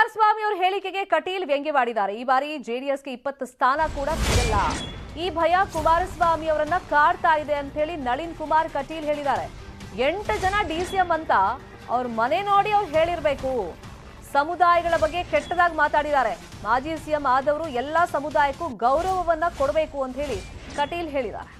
ಕುಮಾರಸ್ವಾಮಿ ಅವರ ಹೇಳಿಕೆಗೆ ಕಟೀಲ್ ವ್ಯಂಗ್ಯವಾಡಿದ್ದಾರೆ ಈ ಬಾರಿ ಜೆಡಿಎಸ್ಗೆ ಇಪ್ಪತ್ತು ಸ್ಥಾನ ಕೂಡ ಸಿಗಲ್ಲ ಈ ಭಯ ಕುಮಾರಸ್ವಾಮಿ ಅವರನ್ನ ಕಾಡ್ತಾ ಇದೆ ಅಂತ ಹೇಳಿ ನಳಿನ್ ಕುಮಾರ್ ಕಟೀಲ್ ಹೇಳಿದ್ದಾರೆ ಎಂಟು ಜನ ಡಿಸಿಎಂ ಅಂತ ಅವ್ರ ಮನೆ ನೋಡಿ ಅವ್ರು ಹೇಳಿರ್ಬೇಕು ಸಮುದಾಯಗಳ ಬಗ್ಗೆ ಕೆಟ್ಟದಾಗಿ ಮಾತಾಡಿದ್ದಾರೆ ಮಾಜಿ ಸಿಎಂ ಆದವರು ಎಲ್ಲಾ ಸಮುದಾಯಕ್ಕೂ ಗೌರವವನ್ನ ಕೊಡಬೇಕು ಅಂತ ಹೇಳಿ ಕಟೀಲ್ ಹೇಳಿದ್ದಾರೆ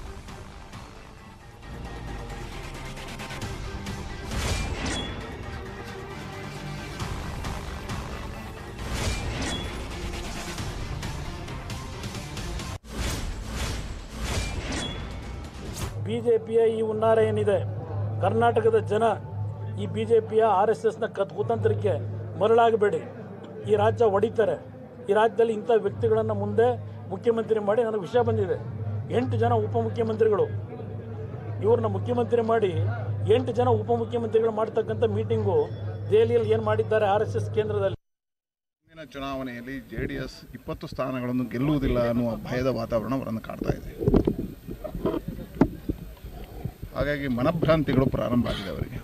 ಬಿ ಜೆ ಪಿಯ ಈ ಹುನ್ನಾರ ಏನಿದೆ ಕರ್ನಾಟಕದ ಜನ ಈ ಬಿ ಜೆ ಪಿಯ ಆರ್ ಎಸ್ ಎಸ್ನ ಕತ್ ಕುತಂತ್ರಕ್ಕೆ ಮರಳಾಗಬೇಡಿ ಈ ರಾಜ್ಯ ಹೊಡಿತಾರೆ ಈ ರಾಜ್ಯದಲ್ಲಿ ಇಂಥ ವ್ಯಕ್ತಿಗಳನ್ನು ಮುಂದೆ ಮುಖ್ಯಮಂತ್ರಿ ಮಾಡಿ ನನಗೆ ವಿಷಯ ಬಂದಿದೆ ಎಂಟು ಜನ ಉಪಮುಖ್ಯಮಂತ್ರಿಗಳು ಇವ್ರನ್ನ ಮುಖ್ಯಮಂತ್ರಿ ಮಾಡಿ ಎಂಟು ಜನ ಉಪಮುಖ್ಯಮಂತ್ರಿಗಳು ಮಾಡ್ತಕ್ಕಂಥ ಮೀಟಿಂಗು ದೆಹಲಿಯಲ್ಲಿ ಏನು ಮಾಡಿದ್ದಾರೆ ಆರ್ ಎಸ್ ಎಸ್ ಕೇಂದ್ರದಲ್ಲಿ ಮುಂದಿನ ಚುನಾವಣೆಯಲ್ಲಿ ಜೆ ಡಿ ಎಸ್ ಇಪ್ಪತ್ತು ಸ್ಥಾನಗಳನ್ನು ಗೆಲ್ಲುವುದಿಲ್ಲ ಅನ್ನುವ ಭಯದ ವಾತಾವರಣ ಅವರನ್ನು ಕಾಡ್ತಾ ಇದೆ ಹಾಗಾಗಿ ಮನಭ್ರಾಂತಿಗಳು ಪ್ರಾರಂಭ ಆಗಿದೆ ಅವರಿಗೆ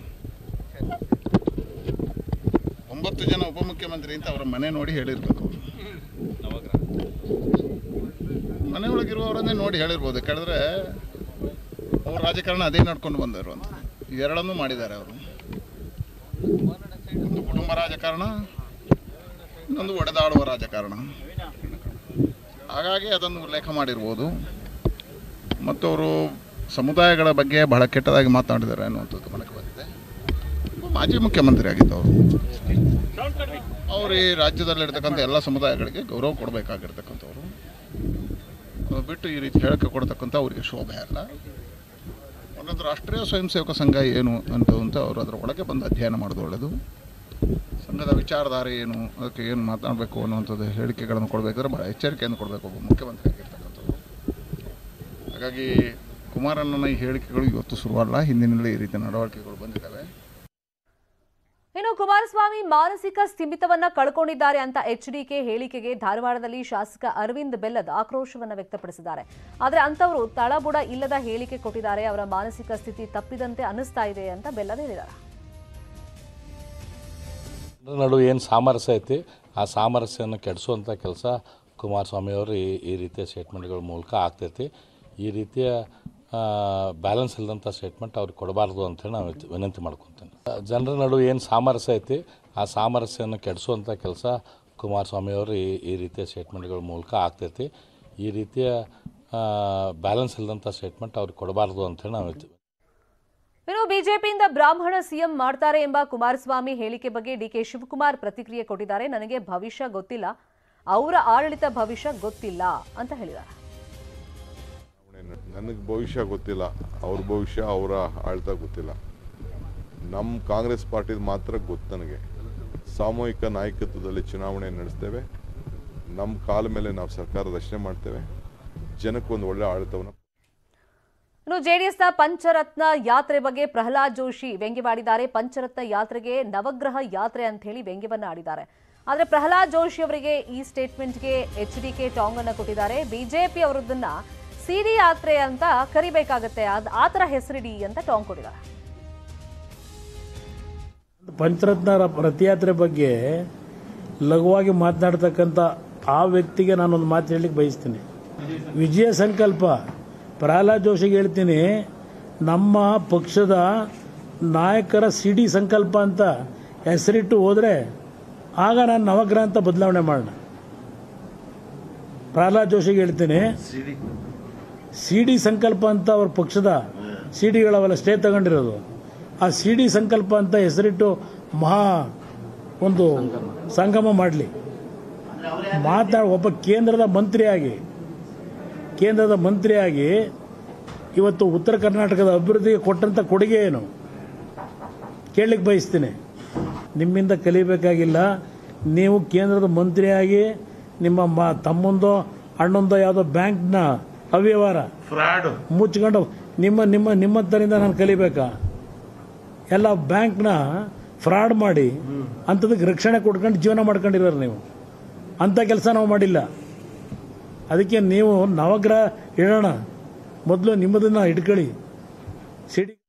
ಒಂಬತ್ತು ಜನ ಉಪಮುಖ್ಯಮಂತ್ರಿ ಅಂತ ಅವರ ಮನೆ ನೋಡಿ ಹೇಳಿರ್ಬೇಕು ಅವರು ಮನೆಯೊಳಗಿರುವವರನ್ನೇ ನೋಡಿ ಹೇಳಿರ್ಬೋದು ಯಾಕಂದ್ರೆ ಅವ್ರ ರಾಜಕಾರಣ ಅದೇ ನಡ್ಕೊಂಡು ಬಂದರು ಅಂತ ಇವೆರಡನ್ನೂ ಮಾಡಿದ್ದಾರೆ ಅವರು ಒಂದು ಕುಟುಂಬ ರಾಜಕಾರಣ ಇನ್ನೊಂದು ಒಡೆದಾಡುವ ರಾಜಕಾರಣ ಹಾಗಾಗಿ ಅದನ್ನು ಉಲ್ಲೇಖ ಮಾಡಿರ್ಬೋದು ಮತ್ತು ಅವರು ಸಮುದಾಯಗಳ ಬಗ್ಗೆ ಬಹಳ ಕೆಟ್ಟದಾಗಿ ಮಾತನಾಡಿದ್ದಾರೆ ಅನ್ನುವಂಥದ್ದು ಮನಕ್ಕೆ ಬಂದಿದೆ ಒಬ್ಬ ಮಾಜಿ ಮುಖ್ಯಮಂತ್ರಿ ಆಗಿದ್ದವರು ಅವರು ಈ ರಾಜ್ಯದಲ್ಲಿರ್ತಕ್ಕಂಥ ಎಲ್ಲ ಸಮುದಾಯಗಳಿಗೆ ಗೌರವ ಕೊಡಬೇಕಾಗಿರ್ತಕ್ಕಂಥವ್ರು ಅದು ಬಿಟ್ಟು ಈ ರೀತಿ ಹೇಳಿಕೆ ಕೊಡ್ತಕ್ಕಂಥ ಅವರಿಗೆ ಶೋಭೆ ಅಲ್ಲ ಒಂದೊಂದು ರಾಷ್ಟ್ರೀಯ ಸ್ವಯಂ ಸೇವಕ ಸಂಘ ಏನು ಅಂತ ಅಂತ ಅವರು ಅದರ ಒಳಗೆ ಬಂದು ಅಧ್ಯಯನ ಮಾಡೋದು ಒಳ್ಳೆಯದು ಸಂಘದ ವಿಚಾರಧಾರೆ ಏನು ಅದಕ್ಕೆ ಏನು ಮಾತನಾಡಬೇಕು ಅನ್ನುವಂಥದ್ದು ಹೇಳಿಕೆಗಳನ್ನು ಕೊಡಬೇಕಾದ್ರೆ ಭಾಳ ಎಚ್ಚರಿಕೆಯನ್ನು ಕೊಡಬೇಕು ಒಬ್ಬ ಮುಖ್ಯಮಂತ್ರಿ ಆಗಿರ್ತಕ್ಕಂಥದ್ದು ಹಾಗಾಗಿ ಕುಮಾರಣ್ಣನ ಈ ಹೇಳಿಕೆಗಳು ಇವತ್ತು ಶುರುವಲ್ಲ ಹಿಂದಿನಲ್ಲಿ ಈ ರೀತಿ ನಡವಳಿಕೆಗಳು ಬಂದಿದ್ದಾವೆ ಇನ್ನು ಕುಮಾರಸ್ವಾಮಿ ಮಾನಸಿಕ ಸ್ಥಿಮಿತವನ್ನ ಕಳ್ಕೊಂಡಿದ್ದಾರೆ ಅಂತ ಎಚ್ಡಿಕೆ ಹೇಳಿಕೆಗೆ ಧಾರವಾಡದಲ್ಲಿ ಶಾಸಕ ಅರವಿಂದ್ ಬೆಲ್ಲದ್ ಆಕ್ರೋಶವನ್ನ ವ್ಯಕ್ತಪಡಿಸಿದ್ದಾರೆ ಆದರೆ ಅಂತವರು ತಳಬುಡ ಇಲ್ಲದ ಹೇಳಿಕೆ ಕೊಟ್ಟಿದ್ದಾರೆ ಅವರ ಮಾನಸಿಕ ಸ್ಥಿತಿ ತಪ್ಪಿದಂತೆ ಅನಿಸ್ತಾ ಇದೆ ಅಂತ ಬೆಲ್ಲದ್ ಹೇಳಿದ್ದಾರೆ ಜನರ ನಡುವೆ ಏನು ಸಾಮರಸ್ಯ ಐತಿ ಆ ಸಾಮರಸ್ಯನ ಕೆಡಿಸುವಂಥ ಕೆಲಸ ಕುಮಾರಸ್ವಾಮಿ ಅವರು ಈ ಈ ರೀತಿಯ ಸ್ಟೇಟ್ಮೆಂಟ್ಗಳ ಮೂಲಕ ಆಗ್ತೈತಿ ಈ ರೀತಿಯ ಬ್ಯಾಲೆನ್ಸ್ ಇಲ್ಲದಂಥ ಸ್ಟೇಟ್ಮೆಂಟ್ ಅವ್ರಿಗೆ ಕೊಡಬಾರ್ದು ಅಂತೇಳಿ ನಾವು ವಿತ್- ವಿನಂತಿ ಮಾಡ್ಕೊತೀನಿ ಜನರ ನಡುವೆ ಏನು ಸಾಮರಸ್ಯ ಐತಿ ಆ ಸಾಮರಸ್ಯನ ಕೆಡಿಸುವಂಥ ಕೆಲಸ ಕುಮಾರಸ್ವಾಮಿ ಅವರು ಈ ಈ ರೀತಿಯ ಸ್ಟೇಟ್ಮೆಂಟ್ಗಳ ಮೂಲಕ ಆಗ್ತೈತಿ ಈ ರೀತಿಯ ಬ್ಯಾಲೆನ್ಸ್ ಇಲ್ಲದಂಥ ಸ್ಟೇಟ್ಮೆಂಟ್ ಅವ್ರಿಗೆ ಕೊಡಬಾರ್ದು ಅಂತೇಳಿ ನಾವು ವಿತ್- ಇನ್ನು ಬಿಜೆಪಿಯಿಂದ ಬ್ರಾಹ್ಮಣ ಸಿಎಂ ಮಾಡ್ತಾರೆ ಎಂಬ ಕುಮಾರಸ್ವಾಮಿ ಹೇಳಿಕೆ ಬಗ್ಗೆ ಡಿಕೆ ಶಿವಕುಮಾರ್ ಪ್ರತಿಕ್ರಿಯೆ ಕೊಟ್ಟಿದ್ದಾರೆ ನನಗೆ ಭವಿಷ್ಯ ಗೊತ್ತಿಲ್ಲ ಅವರ ಆಡಳಿತ ಭವಿಷ್ಯ ಗೊತ್ತಿಲ್ಲ ಅಂತ ಹೇಳಿದ್ದಾರೆ ನನಗೆ ಭವಿಷ್ಯ ಗೊತ್ತಿಲ್ಲ ಅವ್ರ ಭವಿಷ್ಯ ಅವರ ಆಳ್ತಾ ಗೊತ್ತಿಲ್ಲ ನಮ್ಮ ಕಾಂಗ್ರೆಸ್ ಪಾರ್ಟಿದು ಮಾತ್ರ ಗೊತ್ತು ನನಗೆ ಸಾಮೂಹಿಕ ನಾಯಕತ್ವದಲ್ಲಿ ಚುನಾವಣೆ ನಡೆಸ್ತೇವೆ ನಮ್ಮ ಕಾಲ ಮೇಲೆ ನಾವು ಸರ್ಕಾರ ರಚನೆ ಮಾಡ್ತೇವೆ ಜನಕ್ಕೊಂದು ಒಳ್ಳೆ ಆಡಳಿತವನ್ನು ಇನ್ನು ಜೆಡಿಎಸ್ನ ಪಂಚರತ್ನ ಯಾತ್ರೆ ಬಗ್ಗೆ ಪ್ರಹ್ಲಾದ್ ಜೋಶಿ ವ್ಯಂಗ್ಯವಾಡಿದ್ದಾರೆ ಪಂಚರತ್ನ ಯಾತ್ರೆಗೆ ನವಗ್ರಹ ಯಾತ್ರೆ ಅಂತ ಹೇಳಿ ವ್ಯಂಗ್ಯವನ್ನ ಆಡಿದ್ದಾರೆ ಆದರೆ ಪ್ರಹ್ಲಾದ್ ಜೋಶಿ ಅವರಿಗೆ ಈ ಸ್ಟೇಟ್ಮೆಂಟ್ಗೆ ಎಚ್ ಡಿ ಕೆ ಟಾಂಗ್ ಅನ್ನ ಕೊಟ್ಟಿದ್ದಾರೆ ಬಿಜೆಪಿ ಅವರದನ್ನ ಸಿಡಿ ಯಾತ್ರೆ ಅಂತ ಕರಿಬೇಕಾಗತ್ತೆ ಅದ್ ಆ ಥರ ಹೆಸರಿಡಿ ಅಂತ ಟಾಂಗ್ ಕೊಟ್ಟಿದ್ದಾರೆ ಪಂಚರತ್ನ ರ- ರಥಯಾತ್ರೆ ಬಗ್ಗೆ ಲಘುವಾಗಿ ಮಾತನಾಡ್ತಕ್ಕಂಥ ಆ ವ್ಯಕ್ತಿಗೆ ನಾನೊಂದು ಮಾತು ಹೇಳಲಿಕ್ಕೆ ಬಯಸ್ತೀನಿ ವಿಜಯ ಸಂಕಲ್ಪ ಪ್ರಹ್ಲಾದ್ ಜೋಶಿಗೆ ಹೇಳ್ತೀನಿ ನಮ್ಮ ಪಕ್ಷದ ನಾಯಕರ ಸಿ ಡಿ ಸಂಕಲ್ಪ ಅಂತ ಹೆಸರಿಟ್ಟು ಹೋದರೆ ಆಗ ನಾನು ನವಗ್ರಹ ಅಂತ ಬದಲಾವಣೆ ಮಾಡೋಣ ಪ್ರಹ್ಲಾದ್ ಜೋಶಿಗೆ ಹೇಳ್ತೀನಿ ಸಿ ಡಿ ಸಂಕಲ್ಪ ಅಂತ ಅವ್ರ ಪಕ್ಷದ ಸಿ ಡಿಗಳವೆಲ್ಲ ಸ್ಟೇ ತಗೊಂಡಿರೋದು ಆ ಸಿ ಡಿ ಸಂಕಲ್ಪ ಅಂತ ಹೆಸರಿಟ್ಟು ಮಹಾ ಒಂದು ಸಂಗಮ ಮಾಡಲಿ ಮಾತಾಡ ಒಬ್ಬ ಕೇಂದ್ರದ ಮಂತ್ರಿಯಾಗಿ ಕೇಂದ್ರದ ಮಂತ್ರಿಯಾಗಿ ಇವತ್ತು ಉತ್ತರ ಕರ್ನಾಟಕದ ಅಭಿವೃದ್ಧಿಗೆ ಕೊಟ್ಟಂತ ಕೊಡುಗೆ ಏನು ಕೇಳಲಿಕ್ಕೆ ಬಯಸ್ತೀನಿ ನಿಮ್ಮಿಂದ ಕಲಿಬೇಕಾಗಿಲ್ಲ ನೀವು ಕೇಂದ್ರದ ಮಂತ್ರಿಯಾಗಿ ನಿಮ್ಮ ಮ ತಮ್ಮಂದೋ ಅಣ್ಣಂದೋ ಯಾವುದೋ ಬ್ಯಾಂಕ್ನ ಅವ್ಯವಹಾರ ಫ್ರಾಡ್ ಮುಚ್ಕೊಂಡು ನಿಮ್ಮ ನಿಮ್ಮ ನಿಮ್ಮತ್ತರಿಂದ ನಾನು ಕಲಿಬೇಕಾ ಎಲ್ಲ ಬ್ಯಾಂಕ್ನ ಫ್ರಾಡ್ ಮಾಡಿ ಅಂಥದಕ್ಕೆ ರಕ್ಷಣೆ ಕೊಡ್ಕೊಂಡು ಜೀವನ ಮಾಡ್ಕೊಂಡಿರೋರು ನೀವು ಅಂಥ ಕೆಲಸ ನಾವು ಮಾಡಿಲ್ಲ ಅದಕ್ಕೆ ನೀವು ನವಗ್ರಹ ಇಡೋಣ ಮೊದಲು ನಿಮ್ಮದನ್ನ ಇಟ್ಕೊಳ್ಳಿ ಸಿಡಿ